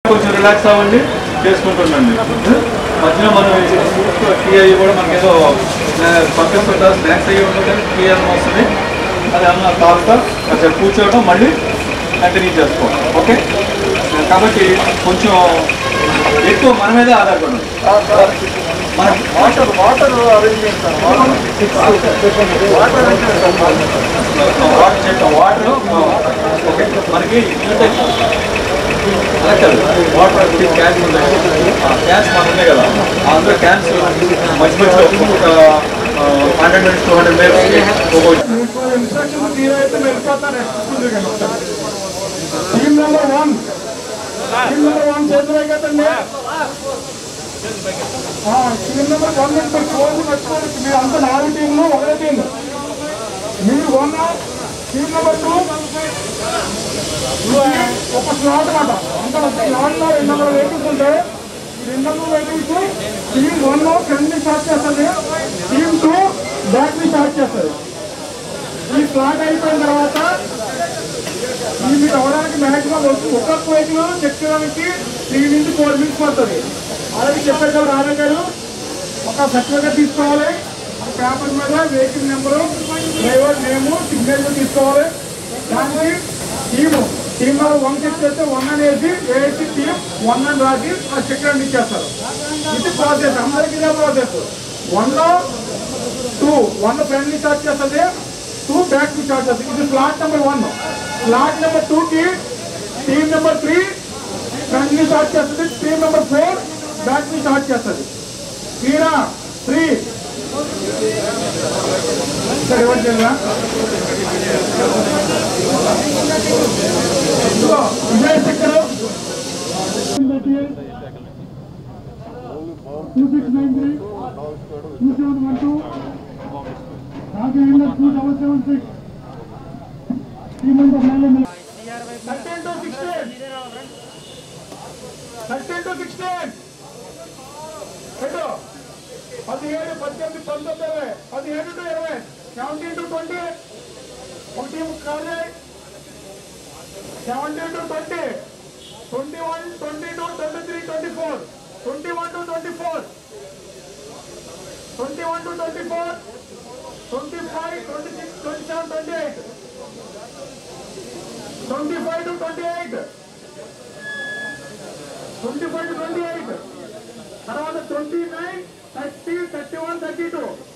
కొంచెం రిలాక్స్ అవ్వండి చేసుకుంటుండండి మధ్యలో మనం టీ అయ్యి కూడా మనకి ఏదో పంపిస్తుంటారు స్నాక్స్ అయ్యి ఉంటుంది టీ అని వస్తుంది అది అన్న తాగుతా కొంచెం కూర్చోవడం మళ్ళీ కంటిన్యూ చేసుకోవడం ఓకే కాబట్టి కొంచెం ఎక్కువ మన మీదే ఆధారపడండి మనం వాటర్ వాటర్ అరేంజ్ చేస్తాను వాటర్ వాటర్ చెప్పాం వాటర్ ఓకే మనకి అలా కాదు వాటర్ క్యాన్స్ ఉన్నాయి క్యాన్స్ మనకు ఉన్నాయి కదా అందులో క్యాన్స్ మధ్య మధ్యలో ఒక hundred minutes two hundred minutes ఒక్కొక్క ఇన్స్ట్రక్షన్ క్లియర్ అయితే వెళ్ళిపోతాను team number one team number one చేతులు కదండి team number one number four పెట్టుకోవచ్చు మీరు అంతా నాలుగు టీంలు ఒకటే టీం మీరు వన్ టీమ్ నెంబర్ టూ ఒక స్లాట్ మాట అంటే స్లాట్లో రెండు వందల వెహికల్స్ ఉంటాయి ఈ రెండు వందల vehicles team one front start చేస్తుంది టీమ్ టూ బ్యాక్ ని స్టార్ట్ చేస్తుంది ఈ స్లాట్ అయిపోయిన తర్వాత ఈ మీరు అవడానికి మ్యాక్సిమం ఒక్కొక్క వెహికల్ చెక్ చేయడానికి త్రీ నుంచి ఫోర్ మినిట్స్ పడుతుంది అలాగే చెప్పారు కదా రాజా గారు ఒక సర్టిఫికేట్ తీసుకోవాలి పేపర్ మీద vehicle number driver name signature తీసుకోవాలి దానికి team team number one check చేస్తే వన్ అనేది వేసి టీమ్ వన్ అని రాసి ఆ చెక్ అని ఇచ్చేస్తారు ఇది ప్రాసెస్ అందరికీ ఇదే process one two one front start చేస్తుంది టూ బ్యాక్ ని స్టార్ట్ చేస్తుంది ఇది slot number one slot number two కి టీమ్ నెంబర్ త్రీ ఫ్రెండ్ ని స్టార్ట్ చేస్తుంది టీమ్ నెంబర్ ఫోర్ బ్యాక్ ని స్టార్ట్ చేస్తుంది తీరా త్రీ సరే ఇవ్వండి చెల్లా. ఇదిగో, ఇదే చక్కెర two six nine three two seven one two two double seven six three month thirteen to sixteen thirteen to sixteen పెట్టు పదిహేడు పద్దెనిమిది పంతొమ్మిది ఇరవై పదిహేడు టు ఇరవై సెవెంటీన్ టు ట్వంటీ ఒకటి కాదు seventeen to twenty twenty one twenty two twenty three twenty four twenty one to twenty four twenty one to twenty four twenty five twenty six twenty seven twenty eight twenty five to twenty eight twenty five to twenty eight తర్వాత twenty nine thirty thirty one thirty two